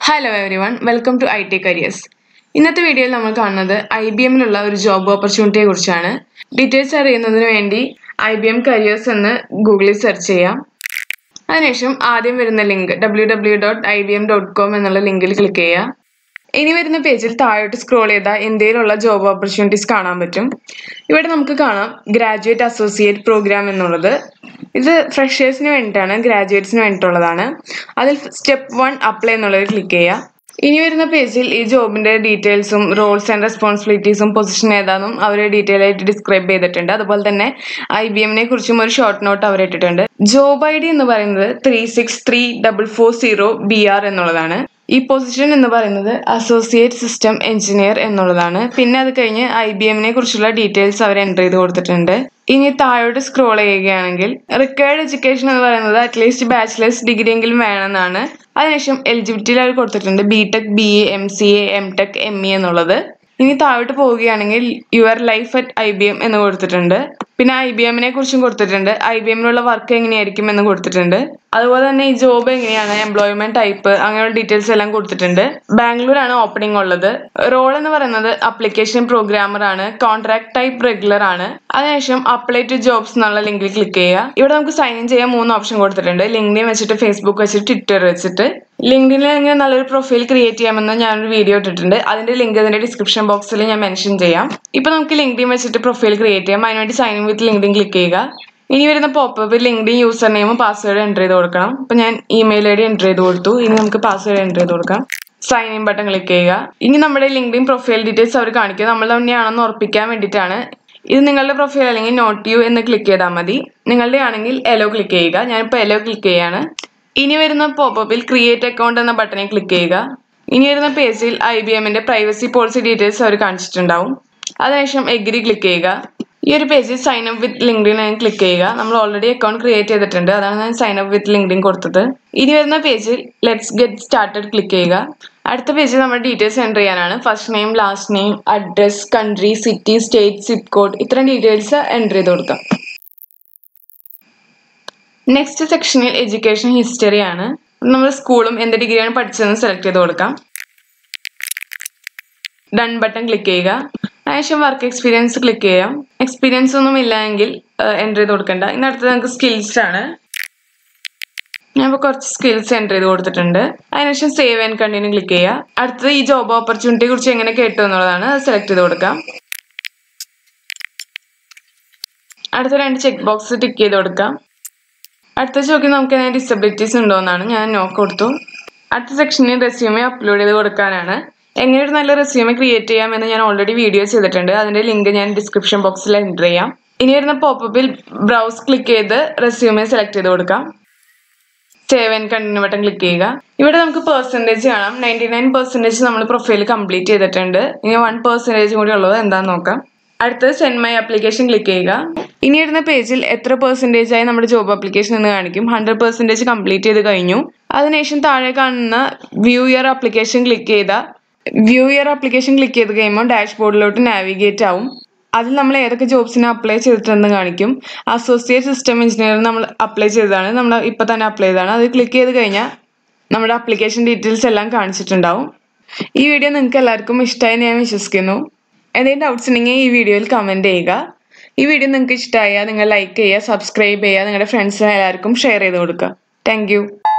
hello everyone welcome to I T careers ഇന്നത്തെ വീഡിയോയിൽ നമ്മൾ കാണുന്നത് ഐ ബി എമ്മിലുള്ള ഒരു ജോബ് ഓപ്പർച്യൂണിറ്റിയെ കുറിച്ചാണ് ഡീറ്റെയിൽസ് അറിയുന്നതിന് വേണ്ടി ഐ ബി എം കരിയേഴ്സ് എന്ന് ഗൂഗിളിൽ സെർച്ച് ചെയ്യാം അതിനുശേഷം ആദ്യം വരുന്ന link W W dot I B M dot com എന്നുള്ള ലിങ്കിൽ ക്ലിക്ക് ചെയ്യുക ഇനി വരുന്ന പേജിൽ താഴോട്ട് സ്ക്രോൾ ചെയ്താൽ ഇന്ത്യയിലുള്ള ജോബ് ഓപ്പർച്യൂണിറ്റീസ് കാണാൻ പറ്റും ഇവിടെ നമുക്ക് കാണാം ഗ്രാജുവേറ്റ് അസോസിയേറ്റ് പ്രോഗ്രാം എന്നുള്ളത് ഇത് ഫ്രഷേഴ്സിന് വേണ്ടിയിട്ടാണ് ഗ്രാജുവേറ്റ്സിന് വേണ്ടിയിട്ടുള്ളതാണ് അതിൽ സ്റ്റെപ്പ് വൺ അപ്ലൈ എന്നുള്ളത് ക്ലിക്ക് ചെയ്യുക ഇനി വരുന്ന പേജിൽ ഈ ജോബിന്റെ ഡീറ്റെയിൽസും റോൾസ് ആൻഡ് റെസ്പോൺസിബിലിറ്റീസും പൊസിഷൻ ഏതാണെന്നും അവർ ഡീറ്റെയിൽ ആയിട്ട് ഡിസ്ക്രൈബ് ചെയ്തിട്ടുണ്ട് അതുപോലെ തന്നെ ഐ ബി എമ്മിനെ കുറിച്ചും ഒരു ഷോർട്ട് നോട്ട് അവർ ഇട്ടിട്ടുണ്ട് ജോബ് ഐ ഡി എന്ന് പറയുന്നത് three six three double four zero B R എന്നുള്ളതാണ് ഈ പൊസിഷൻ എന്ന് പറയുന്നത് അസോസിയേറ്റ് സിസ്റ്റം എഞ്ചിനീയർ എന്നുള്ളതാണ് പിന്നെ അത് കഴിഞ്ഞ് ഐ ബി എമ്മിനെ കുറിച്ചുള്ള ഡീറ്റെയിൽസ് അവർ എൻ്റർ ചെയ്ത് കൊടുത്തിട്ടുണ്ട് ഇനി താഴോട്ട് സ്ക്രോൾ ചെയ്യുകയാണെങ്കിൽ റിക്വയർഡ് എഡ്യൂക്കേഷൻ എന്ന് പറയുന്നത് അറ്റ്ലീസ്റ്റ് ബാച്ചിലേഴ്സ് ഡിഗ്രി എങ്കിലും വേണമെന്നാണ് അതിനുശേഷം എലിജിബിലിറ്റിയിൽ അവർ കൊടുത്തിട്ടുണ്ട് B Tech B A M C A M Tech M E എന്നുള്ളത് ഇനി താഴോട്ട് പോവുകയാണെങ്കിൽ your life at I B M എന്ന് കൊടുത്തിട്ടുണ്ട് പിന്നെ ഐ ബി എമ്മിനെ കുറിച്ചും കൊടുത്തിട്ടുണ്ട് ഐ ബി എമ്മിലുള്ള വർക്ക് എങ്ങനെയായിരിക്കും എന്ന് കൊടുത്തിട്ടുണ്ട് അതുപോലെ തന്നെ ഈ ജോബ് എങ്ങനെയാണ് എംപ്ലോയ്മെന്റ് ടൈപ്പ് അങ്ങനെയുള്ള ഡീറ്റെയിൽസ് എല്ലാം കൊടുത്തിട്ടുണ്ട് ബാംഗ്ലൂരാണ് ഓപ്പണിംഗ് ഉള്ളത് റോൾ എന്ന് പറയുന്നത് അപ്ലിക്കേഷൻ പ്രോഗ്രാമർ ആണ് കോൺട്രാക്ട് ടൈപ്പ് റെഗുലർ ആണ് അതിനുശേഷം അപ്ലൈ ടു ജോബ്സ് എന്നുള്ള ലിങ്കിൽ ക്ലിക്ക് ചെയ്യുക ഇവിടെ നമുക്ക് സൈൻ ഇൻ ചെയ്യാൻ മൂന്ന് ഓപ്ഷൻ കൊടുത്തിട്ടുണ്ട് ലിങ്ക്ഡിൻ വെച്ചിട്ട് ഫേസ്ബുക്ക് വെച്ചിട്ട് ട്വിറ്റർ വെച്ചിട്ട് ലിങ്ക്ഡിനിൽ എങ്ങനെ നല്ലൊരു പ്രൊഫൈൽ ക്രിയേറ്റ് ചെയ്യാമെന്ന് ഞാനൊരു വീഡിയോ ഇട്ടിട്ടുണ്ട് അതിന്റെ ലിങ്ക് അതിന്റെ ഡിസ്ക്രിപ്ഷൻ ബോക്സിൽ ഞാൻ മെൻഷൻ ചെയ്യാം ഇപ്പൊ നമുക്ക് ലിങ്ക്ഡിൻ വെച്ചിട്ട് പ്രൊഫൈൽ ക്രിയേറ്റ് ചെയ്യാം അതിനുവേണ്ടി sign in with LinkedIn click ചെയ്യുക ഇനി വരുന്ന പോപ്പപ്പിൽ ലിങ്ക്ഡിൻ യൂസർ നെയിമും പാസ്വേഡ് എൻ്റർ ചെയ്ത് കൊടുക്കണം ഇപ്പൊ ഞാൻ ഇമെയിൽ ഐ ഡി എൻ്റർ ചെയ്ത് കൊടുത്തു ഇനി നമുക്ക് പാസ്വേഡ് എൻ്റർ ചെയ്ത് കൊടുക്കാം സൈൻ ഇൻ ബട്ടൺ ക്ലിക്ക് ചെയ്യുക ഇനി നമ്മുടെ ലിങ്ക്ഡിൻ പ്രൊഫൈൽ ഡീറ്റെയിൽസ് അവർ കാണിക്കുക നമ്മൾ തന്നെയാണെന്ന് ഉറപ്പിക്കാൻ വേണ്ടിയിട്ടാണ് ഇത് നിങ്ങളുടെ പ്രൊഫൈൽ അല്ലെങ്കിൽ നോട്ട് യു എന്ന് ക്ലിക്ക് ചെയ്താൽ മതി നിങ്ങളുടെ ആണെങ്കിൽ എലോ ക്ലിക്ക് ചെയ്യുക ഞാനിപ്പോൾ എലോ ക്ലിക്ക് ചെയ്യാണ് ഇനി വരുന്ന പോപ്പപ്പിൽ ക്രിയേറ്റ് അക്കൗണ്ട് എന്ന ബട്ടണിൽ ക്ലിക്ക് ചെയ്യുക ഇനി വരുന്ന പേജിൽ ഐ ബി എമ്മിന്റെ പ്രൈവസി പോളിസി ഡീറ്റെയിൽസ് അവർ കാണിച്ചിട്ടുണ്ടാവും അതിനുശേഷം എഗ്രി ക്ലിക്ക് ചെയ്യുക ഈ ഒരു പേജിൽ സൈൻ അപ്പ് വിത്ത് ലിങ്ക്ഡിൻ ഞാൻ ക്ലിക്ക് ചെയ്യുക നമ്മൾ ഓൾറെഡി അക്കൗണ്ട് ക്രിയേറ്റ് ചെയ്തിട്ടുണ്ട് അതാണ് ഞാൻ സൈൻ അപ്പ് വിത്ത് ലിങ്ക്ഡിൻ കൊടുത്തത് ഇനി വരുന്ന പേജിൽ ലെറ്റ്സ് ഗെറ്റ് സ്റ്റാർട്ടഡ് ക്ലിക്ക് ചെയ്യുക അടുത്ത പേജിൽ നമ്മുടെ ഡീറ്റെയിൽസ് എൻ്റർ ചെയ്യാനാണ് first name last name address country city state zip code ഇത്രയും ഡീറ്റെയിൽസ് എൻ്റർ ചെയ്ത് കൊടുക്കാം നെക്സ്റ്റ് സെക്ഷനിൽ എഡ്യൂക്കേഷൻ ഹിസ്റ്ററി ആണ് നമ്മൾ സ്കൂളും എന്ത് ഡിഗ്രിയാണ് പഠിച്ചതെന്ന് സെലക്ട് ചെയ്ത് കൊടുക്കാം ഡൺ ബട്ടൺ ക്ലിക്ക് ചെയ്യുക അതിനുശേഷം വർക്ക് എക്സ്പീരിയൻസ് ക്ലിക്ക് ചെയ്യാം എക്സ്പീരിയൻസ് ഒന്നും ഇല്ല എങ്കിൽ എൻ്റർ ചെയ്ത് കൊടുക്കണ്ട ഇനി അടുത്തത് നമുക്ക് സ്കിൽസ് ആണ് ഞാൻ ഇപ്പോൾ കുറച്ച് സ്കിൽസ് എൻ്റർ ചെയ്ത് കൊടുത്തിട്ടുണ്ട് അതിനുശേഷം സേവ് ആൻഡ് കണ്ടിന്യൂ ക്ലിക്ക് ചെയ്യുക അടുത്തത് ഈ ജോബ് ഓപ്പർച്യൂണിറ്റിയെ കുറിച്ച് എങ്ങനെ കേട്ടു എന്നുള്ളതാണ് അത് സെലക്ട് ചെയ്ത് കൊടുക്കാം അടുത്ത രണ്ട് ചെക്ക് ബോക്സ് ടിക്ക് ചെയ്ത് കൊടുക്കാം അടുത്ത ചോദ്യം നമുക്ക് അതിന് ഡിസബിലിറ്റീസ് ഉണ്ടോ എന്നാണ് ഞാൻ നോ കൊടുത്തു അടുത്ത സെക്ഷനിൽ റെസ്യൂമെ അപ്ലോഡ് ചെയ്ത് കൊടുക്കാനാണ് എങ്ങനെ ഒരു നല്ല റെസ്യൂമെ ക്രിയേറ്റ് ചെയ്യാമെന്ന് ഞാൻ ഓൾറെഡി വീഡിയോ ചെയ്തിട്ടുണ്ട് അതിന്റെ ലിങ്ക് ഞാൻ ഡിസ്ക്രിപ്ഷൻ ബോക്സിൽ എൻ്റർ ചെയ്യാം ഇനി വരുന്ന പോപ്പപ്പിൽ ബ്രൗസ് ക്ലിക്ക് ചെയ്ത് റെസ്യൂമെ സെലക്ട് ചെയ്ത് കൊടുക്കാം save and continue button click ചെയ്യുക ഇവിടെ നമുക്ക് പെർസെൻറ്റേജ് കാണാം നയൻറ്റി നയൻ പെർസെൻറ്റേജ് നമ്മൾ പ്രൊഫൈൽ കംപ്ലീറ്റ് ചെയ്തിട്ടുണ്ട് ഇനി വൺ പെർസെൻറ്റേജ് കൂടി ഉള്ളത് എന്താണെന്ന് നോക്കാം അടുത്തത് സെൻഡ് മൈ ആപ്ലിക്കേഷൻ ക്ലിക്ക് ചെയ്യുക ഇനി വരുന്ന പേജിൽ എത്ര പെർസെൻറ്റേജ് ആയി നമ്മുടെ ജോബ് ആപ്ലിക്കേഷൻ എന്ന് കാണിക്കും ഹൺഡ്രഡ് പെർസെൻറ്റേജ് കംപ്ലീറ്റ് ചെയ്ത് കഴിഞ്ഞു അതിനുശേഷം താഴെ കാണുന്ന വ്യൂ ഇയർ ആപ്ലിക്കേഷൻ ക്ലിക്ക് ചെയ്ത വ്യൂ ഇയർ ആപ്ലിക്കേഷൻ ക്ലിക്ക് ചെയ്ത് കഴിയുമ്പോൾ ഡാഷ്ബോർഡിലോട്ട് നാവിഗേറ്റ് ആവും അതിൽ നമ്മൾ ഏതൊക്കെ ജോബ്സിന് അപ്ലൈ ചെയ്തിട്ടുണ്ടെന്ന് കാണിക്കും അസോസിയേറ്റ് സിസ്റ്റം എഞ്ചിനീയർ നമ്മൾ അപ്ലൈ ചെയ്തതാണ് നമ്മൾ ഇപ്പം തന്നെ അപ്ലൈ ചെയ്തതാണ് അത് ക്ലിക്ക് ചെയ്ത് കഴിഞ്ഞാൽ നമ്മുടെ ആപ്ലിക്കേഷൻ ഡീറ്റെയിൽസ് എല്ലാം കാണിച്ചിട്ടുണ്ടാവും ഈ വീഡിയോ നിങ്ങൾക്ക് എല്ലാവർക്കും ഇഷ്ടമായി ഞാൻ വിശ്വസിക്കുന്നു എന്തെങ്കിലും ഡൗട്ട്സ് ഉണ്ടെങ്കിൽ ഈ വീഡിയോയിൽ കമൻറ്റ് ചെയ്യുക ഈ വീഡിയോ നിങ്ങൾക്ക് ഇഷ്ടമായാൽ നിങ്ങൾ ലൈക്ക് ചെയ്യുക സബ്സ്ക്രൈബ് ചെയ്യുക നിങ്ങളുടെ ഫ്രണ്ട്സിന് എല്ലാവർക്കും ഷെയർ ചെയ്ത് കൊടുക്കുക താങ്ക്